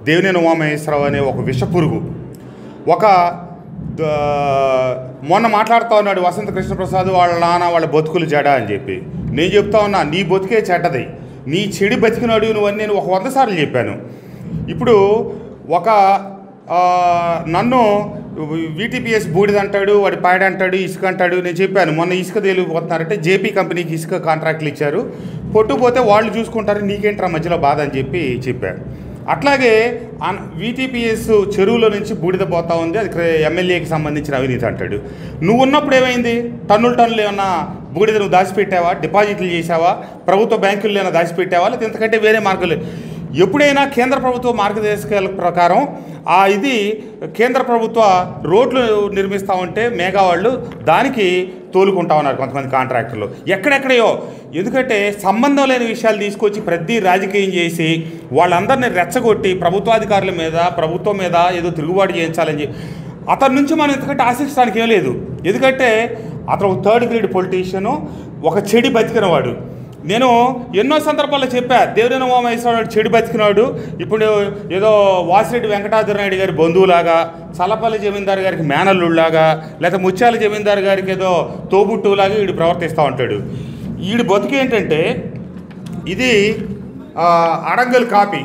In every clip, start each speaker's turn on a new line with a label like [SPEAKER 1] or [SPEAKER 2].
[SPEAKER 1] దేవినేని ఉమామహేశ్వరరావు అనే ఒక విషపురుగు ఒక ద- మొన్న మాట్లాడుతూ ఉన్నాడు వసంత కృష్ణప్రసాద్ వాళ్ళ నాన్న వాళ్ళ బతుకులు జడ అని చెప్పి నేను చెప్తా ఉన్నా నీ బతుకే చెడ్డది నీ చెడి బతికినాడు నువ్వని నేను ఒక వంద సార్లు చెప్పాను ఇప్పుడు ఒక ఆ, నన్ను వీటీపీఎస్ బూడిద అంటాడు వాడి పాయడ అంటాడు ఇసుక అంటాడు నేను చెప్పాను మొన్న ఇసుక తేలిపోతున్నారంటే జేపీ కంపెనీకి ఇసుక కాంట్రాక్ట్లు ఇచ్చారు పొట్టుపోతే వాళ్ళు చూసుకుంటారు నీకేంట్రా మధ్యలో బాధ అని చెప్పి చెప్పారు అట్లాగే అన్ వీటీపీఎస్ చెరువులో నుంచి బూడిద పోతా ఉంది అది క్ర- ఎమ్మెల్యేకి సంబంధించిన అవినీతి అంటాడు నువ్వు ఉన్నప్పుడు ఏమైంది టన్నులు టన్నులు ఏమన్నా బూడిద నువ్వు దాచిపెట్టావా డిపాజిట్లు చేసావా ప్రభుత్వ బ్యాంకుల్లో ఏమైనా దాచిపెట్టావా లేదా ఇంతకంటే వేరే మార్గాలు ఎప్పుడైనా కేంద్ర ప్రభుత్వ మార్గదర్శకాల ప్రకారం ఆ ఇది కేంద్ర ప్రభుత్వ రోడ్లు నిర్మిస్తూ ఉంటే మేఘా వాళ్ళు దానికి తోలుకుంటా ఉన్నారు కొంతమంది కాంట్రాక్టర్లు ఎక్కడెక్కడయో ఎందుకంటే సంబంధం లేని విషయాలు తీసుకొచ్చి ప్రతి రాజకీయం చేసి వాళ్ళందరినీ రెచ్చగొట్టి ప్రభుత్వాధికారుల మీద ప్రభుత్వం మీద ఏదో తిరుగుబాటు చేయించాలని చెప్పి అతని నుంచి మనం ఎందుకంటే ఆశించడానికి ఏం లేదు ఎందుకంటే అతను ఒక థర్డ్ గ్రేడ్ పొలిటీషియను ఒక చెడి బతికినవాడు నేను ఎన్నో సందర్భాల్లో చెప్పా దేవినేని ఉమామహేశ్వరరావు చెడు బతికినాడు ఇప్పుడు ఏదో వాసిరెడ్డి వెంకటాద్రి నాయుడు గారి బంధువులాగా చల్లపల్లి జమీందారు గారికి మేనల్లులాగా లేకపోతే ముత్యాల జమీందారు గారికి ఏదో తోబుట్టులాగా వీడు ప్రవర్తిస్తూ ఉంటాడు వీడి బతుకు ఏంటంటే ఇది ఆ, అడంగల్ కాపీ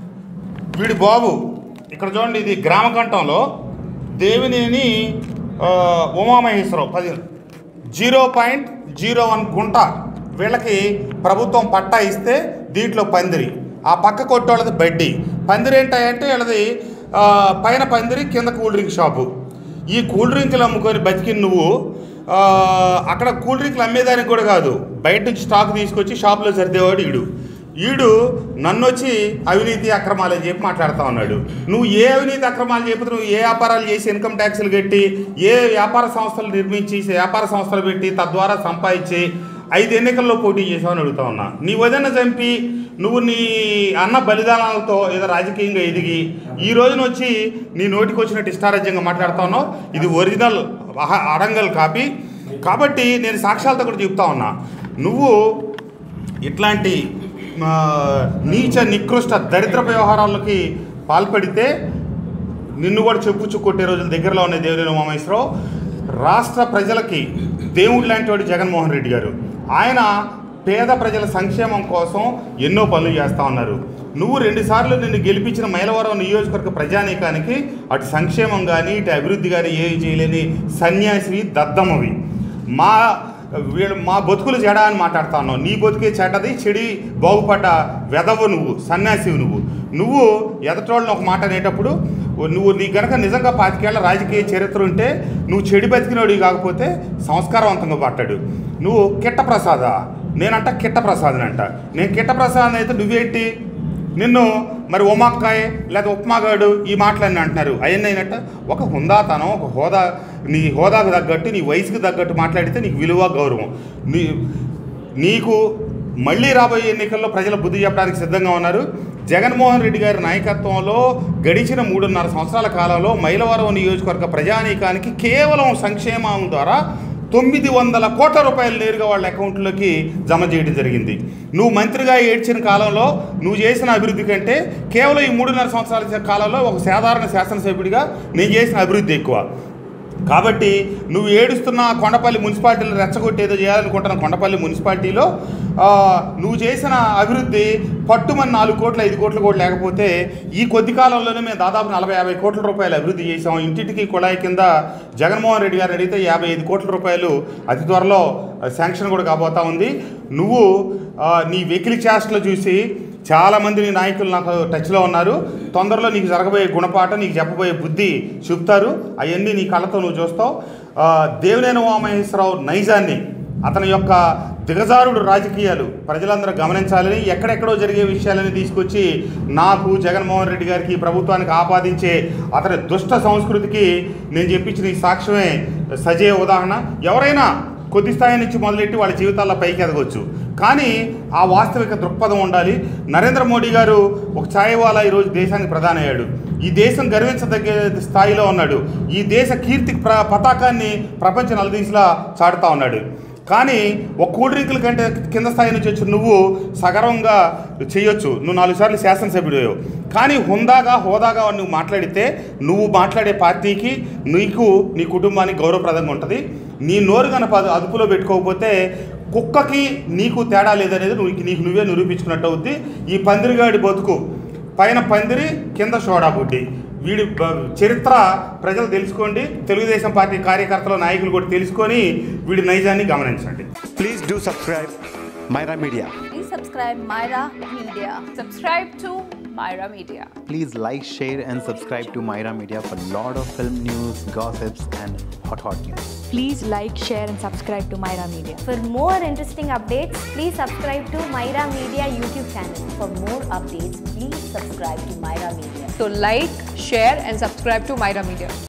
[SPEAKER 1] వీడి బాబు ఇక్కడ చూడండి ఇది గ్రామకంఠంలో దేవినేని ఆ, ఉమామహేశ్వరరావు పది జీరో పాయింట్ జీరో వన్ గుంట వీళ్ళకి ప్రభుత్వం పట్టా ఇస్తే దీంట్లో పందిరి ఆ పక్క కొట్టోళ్ళది బడ్డీ పందిరి ఏంటంటే వీళ్ళది ఆ, పైన పందిరి కింద కూల్ డ్రింక్ షాపు ఈ కూల్ డ్రింకులు అమ్ముకొని బతికిన నువ్వు ఆ, అక్కడ కూల్ డ్రింకులు అమ్మేదానికి కూడా కాదు బయట నుంచి స్టాక్ తీసుకొచ్చి షాప్లో సర్దేవాడు ఈడు ఈడు నన్ను వచ్చి అవినీతి అక్రమాలు అని చెప్పి మాట్లాడుతూ ఉన్నాడు నువ్వు ఏ అవినీతి అక్రమాలు చెప్పి నువ్వు ఏ వ్యాపారాలు చేసి ఇన్కమ్ ట్యాక్స్లు కట్టి ఏ వ్యాపార సంస్థలు నిర్మించి వ్యాపార సంస్థలు పెట్టి తద్వారా సంపాదించి ఐదు ఎన్నికల్లో పోటీ చేసావని అడుగుతా ఉన్నా నీ వదిన చంపి నువ్వు నీ అన్న బలిదానాలతో ఏదో రాజకీయంగా ఎదిగి ఈ రోజున వచ్చి నీ నోటికి వచ్చినట్టు ఇష్టారాజ్యంగా మాట్లాడుతా ఉన్నావు ఇది ఒరిజినల్ అహ- అడంగల్ కాపీ కాబట్టి నేను సాక్ష్యాలతో కూడా చెప్తా ఉన్నా నువ్వు ఇట్లాంటి ఆ, నీచ నికృష్ట దరిద్ర వ్యవహారాలకి పాల్పడితే నిన్ను కూడా చెప్పుచ్చు కొట్టే రోజులు దగ్గరలో ఉన్నాయి దేవినేని ఉమామహేశ్వరరావు రాష్ట్ర ప్రజలకి దేవుడు లాంటి వాడు జగన్మోహన్ రెడ్డి గారు ఆయన పేద ప్రజల సంక్షేమం కోసం ఎన్నో పనులు చేస్తూ ఉన్నారు నువ్వు రెండుసార్లు నిన్ను గెలిపించిన మైలవరం నియోజకవర్గ ప్రజానీకానికి అటు సంక్షేమం కానీ ఇటు అభివృద్ధి కానీ ఏవి చేయలేని సన్యాసివి దద్దమ్మవి మా వీళ్ళు మా బతుకులు చెడ అని మాట్లాడుతా ఉన్నావు నీ బతుకే చెడ్డది చెడి బాగుపడ్డ వెదవు నువ్వు సన్యాసివి నువ్వు నువ్వు ఎదటోళ్ళని ఒక మాట అనేటప్పుడు నువ్వు నీ గనక నిజంగా పాతికేళ్ల రాజకీయ చరిత్ర ఉంటే నువ్వు చెడి బతికినోడి కాకపోతే సంస్కారవంతంగా పట్టాడు నువ్వు కిట్ట ప్రసాద నేనంట కిట్ట ప్రసాద్ అంట నేను కిట్ట ప్రసాద్ అయితే నువ్వేంటి నిన్ను మరి ఉమాక్కాయ్ లేదా ఉప్మాగాడు ఈ మాటలన్నీ అంటున్నారు అవన్నీ అయినట్ట ఒక హుందాతనం ఒక హోదా నీ హోదాకు తగ్గట్టు నీ వయసుకు తగ్గట్టు మాట్లాడితే నీకు విలువ గౌరవం నీ నీకు మళ్ళీ రాబోయే ఎన్నికల్లో ప్రజల బుద్ధి చెప్పడానికి సిద్ధంగా ఉన్నారు జగన్మోహన్ రెడ్డి గారి నాయకత్వంలో గడిచిన మూడున్నర సంవత్సరాల కాలంలో మైలవరం నియోజకవర్గ ప్రజానీకానికి కేవలం సంక్షేమం ద్వారా తొమ్మిది వందల కోట్ల రూపాయలు నేరుగా వాళ్ళ అకౌంట్లోకి జమ చేయడం జరిగింది నువ్వు మంత్రిగా ఏడ్చిన కాలంలో నువ్వు చేసిన అభివృద్ధి కంటే కేవలం ఈ మూడున్నర సంవత్సరాల కాలంలో ఒక సాధారణ శాసనసభ్యుడిగా నేను చేసిన అభివృద్ధి ఎక్కువ కాబట్టి నువ్వు ఏడుస్తున్న కొండపల్లి మున్సిపాలిటీలో రెచ్చగొట్టి ఏదో చేయాలనుకుంటున్న కొండపల్లి మున్సిపాలిటీలో ఆ, నువ్వు చేసిన అభివృద్ధి పట్టుమని నాలుగు కోట్లు ఐదు కోట్లు కూడా లేకపోతే ఈ కొద్ది కాలంలోనే మేము దాదాపు నలభై యాభై కోట్ల రూపాయలు అభివృద్ధి చేసాం ఇంటింటికి కుళాయి కింద జగన్మోహన్ రెడ్డి గారు అడిగితే యాభై ఐదు కోట్ల రూపాయలు అతి త్వరలో శాంక్షన్ కూడా కాబోతా ఉంది నువ్వు ఆ, నీ వెకిలి చేష్టలు చూసి చాలామంది నీ నాయకులు నాకు టచ్లో ఉన్నారు తొందరలో నీకు జరగబోయే గుణపాఠం నీకు చెప్పబోయే బుద్ధి చూపుతారు అవన్నీ నీ కళ్ళతో నువ్వు చూస్తావు ఆ, దేవినేని ఉమామహేశ్వరరావు నైజాన్ని అతని యొక్క దిగజారుడు రాజకీయాలు ప్రజలందరూ గమనించాలని ఎక్కడెక్కడో జరిగే విషయాలని తీసుకొచ్చి నాకు జగన్మోహన్ రెడ్డి గారికి ప్రభుత్వానికి ఆపాదించే అతని దుష్ట సంస్కృతికి నేను చెప్పించిన ఈ సాక్ష్యమే సజీవ ఉదాహరణ ఎవరైనా కొద్ది స్థాయి నుంచి మొదలెట్టి వాళ్ళ జీవితాల్లో పైకి ఎదగవచ్చు కానీ ఆ వాస్తవిక దృక్పథం ఉండాలి నరేంద్ర మోడీ గారు ఒక ఛాయవాలా ఈరోజు దేశానికి ప్రధాని అయ్యాడు ఈ దేశం గర్వించదగ్గ స్థాయిలో ఉన్నాడు ఈ దేశ కీర్తి ప్ర పతాకాన్ని ప్రపంచ నలుదీసిలా చాటుతా ఉన్నాడు కానీ ఒక కూల్ డ్రింకుల కంటే కింద స్థాయి నుంచి వచ్చి నువ్వు సగర్వంగా చేయొచ్చు నువ్వు నాలుగు సార్లు శాసనసభ్యుడు కానీ హుందాగా హోదాగా నువ్వు మాట్లాడితే నువ్వు మాట్లాడే పార్టీకి నీకు నీ కుటుంబానికి గౌరవప్రదంగా ఉంటుంది నీ నోరు కనుక అది అదుపులో పెట్టుకోకపోతే కుక్కకి నీకు తేడా లేదనేది నువ్వు నీకు నువ్వే నిరూపించుకున్నట్టు అవుద్ది ఈ పందిరిగాడి బతుకు పైన పందిరి కింద సోడా బుడ్డి వీడి బ- చరిత్ర ప్రజలు తెలుసుకోండి తెలుగుదేశం పార్టీ కార్యకర్తలు నాయకులు కూడా తెలుసుకొని వీడి నైజాన్ని గమనించండి
[SPEAKER 2] Please do subscribe Myra Media.
[SPEAKER 3] Please subscribe Myra Media.
[SPEAKER 4] Subscribe to Myra Media.
[SPEAKER 5] Please like, share, and subscribe to Myra Media for lot of film news, gossips, and hot hot news.
[SPEAKER 6] Please like, share, and subscribe to Myra Media.
[SPEAKER 3] For more interesting updates, please subscribe to Myra Media YouTube channel. For more updates, please subscribe to Myra Media.
[SPEAKER 4] So like, share and subscribe to Myra Media.